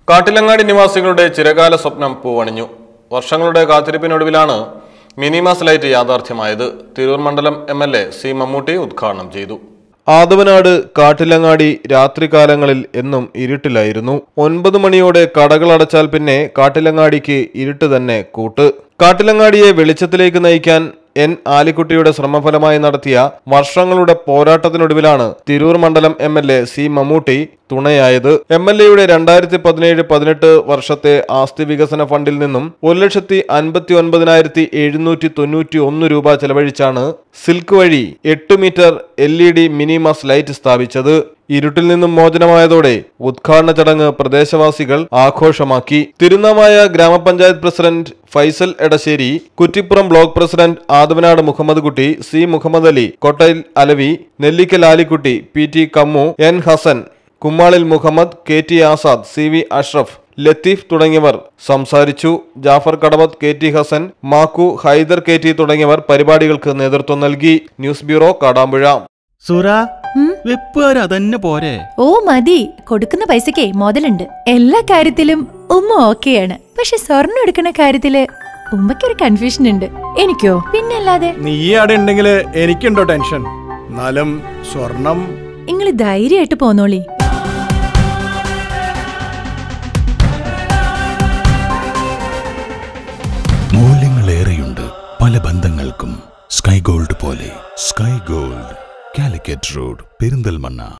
കാട്ടിലങ്ങാടി നിവാസികളുടെ ചിരകാല സ്വപ്നം പൂവണിഞ്ഞു വർഷങ്ങളുടെ കാത്തിരിപ്പിനൊടുവിലാണ് മിനിമാസ് ലൈറ്റ് യാഥാർത്ഥ്യമായത് തിരൂർ മണ്ഡലം M L A C Mammootty ഉദ്ഘാടനം ചെയ്തു ആദവനാട് കാട്ടിലങ്ങാടി രാത്രികാലങ്ങളിൽ എന്നും ഇരുട്ടിലായിരുന്നു ഒൻപത് മണിയോടെ കടകൾ അടച്ചാൽ പിന്നെ കാട്ടിലങ്ങാടിക്ക് ഇരുട്ട് തന്നെ കൂട്ട് കാട്ടിലങ്ങാടിയെ വെളിച്ചത്തിലേക്ക് നയിക്കാൻ എൻ ആലിക്കുട്ടിയുടെ ശ്രമഫലമായി നടത്തിയ വർഷങ്ങളുടെ പോരാട്ടത്തിനൊടുവിലാണ് തിരൂർ മണ്ഡലം M L A C Mammootty തുണയായത് എം എൽ എയുടെ രണ്ടായിരത്തി പതിനേഴ് പതിനെട്ട് വർഷത്തെ ആസ്തി വികസന ഫണ്ടിൽ നിന്നും ഒരു ലക്ഷത്തി അൻപത്തി ഒൻപതിനായിരത്തി എഴുന്നൂറ്റി തൊണ്ണൂറ്റി ഒന്ന് രൂപ ചെലവഴിച്ചാണ് സിൽക്ക് വഴി എട്ട് മീറ്റർ എൽ ഇ ഡി മിനിമസ് ലൈറ്റ് സ്ഥാപിച്ചത് ഇരുട്ടിൽ നിന്നും മോചനമായതോടെ ഉദ്ഘാടന ചടങ്ങ് പ്രദേശവാസികൾ ആഘോഷമാക്കി തിരുനാവായ ഗ്രാമപഞ്ചായത്ത് president Faisal Edasseri Kuttippuram block president Athavanad Muhammad Kutty C Muhammad Ali Kottayil Alavi Nellikkal Alikutty P T Kammu N Hasan Kummalil Muhammad K T Azad C V Ashraf Latheef തുടങ്ങിയവർ സംസാരിച്ചു Jafar Kadavath K T Hasan Makku Haidar K T തുടങ്ങിയവർ പരിപാടികൾക്ക് നേതൃത്വം നൽകി ന്യൂസ് ബ്യൂറോ കാടാമ്പുഴ സുറ ഉം. വെപ്പുകാർ അതന്നെ പോരെ ഓ മതി കൊടുക്കുന്ന പൈസക്കേ മുതലുണ്ട് എല്ലാ കാര്യത്തിലും ഉമ്മ ഓക്കെയാണ് പക്ഷെ സ്വർണ്ണം എടുക്കുന്ന കാര്യത്തില് ഉമ്മയ്ക്കൊരു കൺഫ്യൂഷൻ ഉണ്ട് എനിക്കോ പിന്നല്ലാതെ നീ അവിടെ ഉണ്ടെങ്കിൽ എനിക്കുണ്ടോ ടെൻഷൻ എന്നാലും സ്വർണം നിങ്ങൾ ധൈര്യമായിട്ട് പോന്നോളി മൂല്യങ്ങളേറെയുണ്ട് പല ബന്ധങ്ങൾക്കും സ്കൈ ഗോൾഡ് പോലെ Sky Gold Calicut road Perinthalmanna